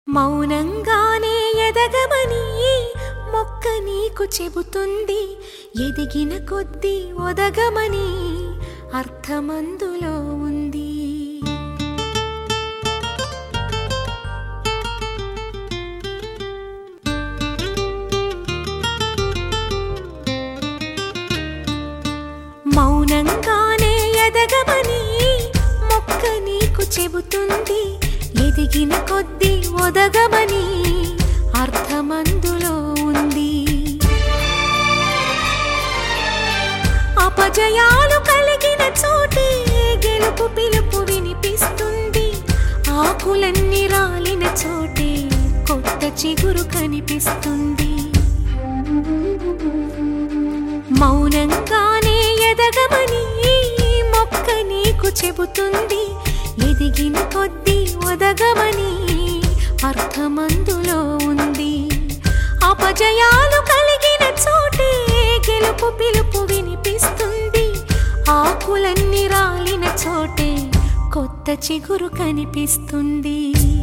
మౌనంగానే ఎదగమని మొక్క నీకు చెబుతుంది ఎదిగిన కొద్దీ ఒదగమని అర్థమందులో ఉంది మౌనంగానే ఎదగమని మొక్క నీకు చెబుతుంది ఎదిగిన కొద్దీ ఒదగమని అర్థమందులో ఉంది అపజయాలు కలిగిన చోటే గెలుపు పిలుపు వినిపిస్తుంది ఆకులన్నీ రాలిన చోటే కొత్త చిగురు కనిపిస్తుంది మౌనంగానే ఎదగమని మొక్క నీకు చెబుతుంది ఎదిగిన కొద్దీ ఒదగమని అర్థమందులో ఉంది అపజయాలు కలిగిన చోటే గెలుపు పిలుపు వినిపిస్తుంది ఆకులన్నీ రాలిన చోటే కొత్త చిగురు కనిపిస్తుంది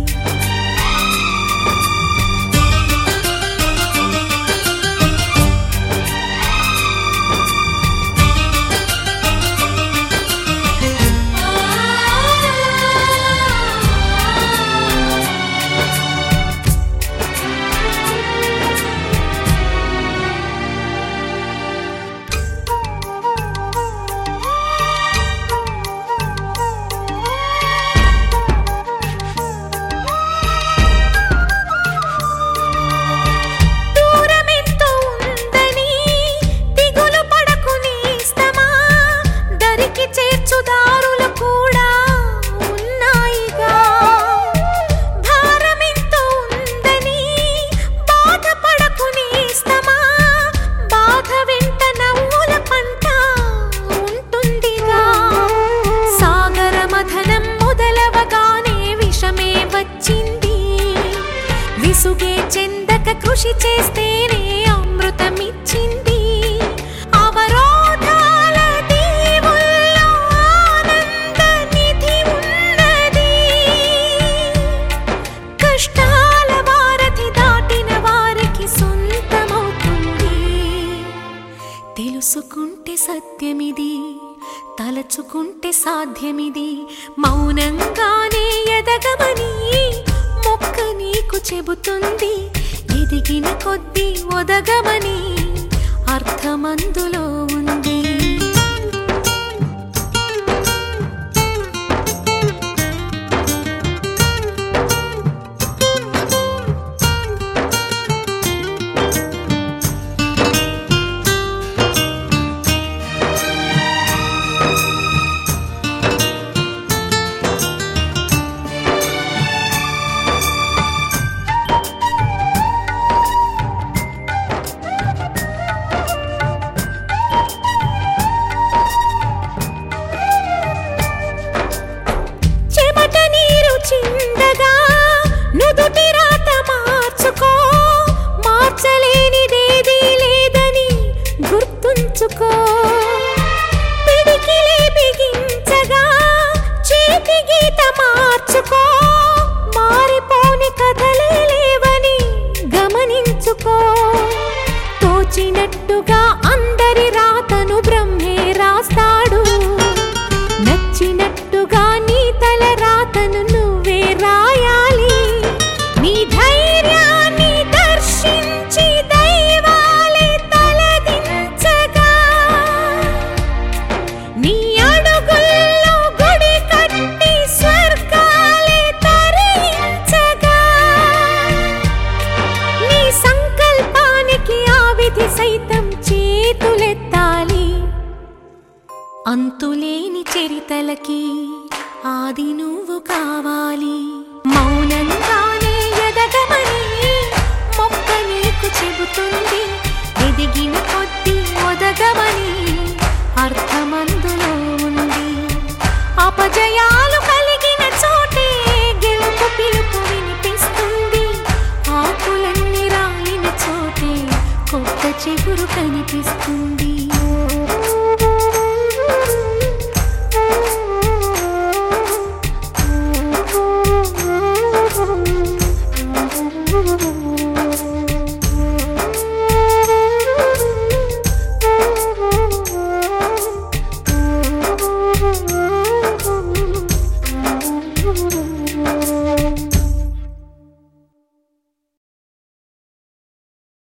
దూరమెంతో ఉందని దిగులు పడకు నేస్తమా దరికి చేర్చుదారులు కూడా ఉన్నాయిగా భారమెంతో ఉందని బాధపడకు నేస్తమా బాధ వెంట నవ్వుల పంట ఉంటుందిగా సాగర మథనం మొదలవగానే విషమే వచ్చింది విసుగే చెందక కృషి చేస్తేనే అమృతమిచ్చింది అవరోధాల దీవుల్లో ఆనంద నిధి ఉన్నది కష్టాల వారధి దాటిన వారికి సొంతమవుతుంది తెలుసుకుంటే సత్యమిది తలచుకుంటే సాధ్యమిది మౌనంగానే ఎదగమని మొక్క నీకు చెబుతుంది ఎదిగిన కొద్దీ ఒదగమని అర్థమందులో ఉంది చెమట నీరు చిందగా నుదుటి రాత మార్చుకో మార్చలేనిదేదీ లేదని గుర్తుంచుకో పిడికిలే బిగించగా చేతి గీత మార్చుకో మారిపోని కథలే లేవని గమనించుకో తోచినట్టుగా అందరి రాతను బ్రహ్మే రాస్తాడు నచ్చినట్టుగా నీ తల రాతను నువ్వే రాయాలి నీ ధైర్యాన్ని దర్శించి దైవాలే తలదించగా నీ అడుగుల్లో గుడి కట్టి స్వర్గాలే తరించగా నీ సంకల్పానికి ఆ విధి సైతం చేతులెత్తాలి అంతులేని చరితలకి ఆది నువ్వు కావాలి మౌనంగానే ఎదగమని మొక్క నీకు చెబుతుంది ఎదిగిన కొద్దీ ఒదగమని అర్థమందులో ఉంది అపజయాలు కలిగిన చోటే గెలుపు పిలుపు వినిపిస్తుంది ఆకులన్నీ రాలిన చోటే కొత్త చిగురు కనిపిస్తుంది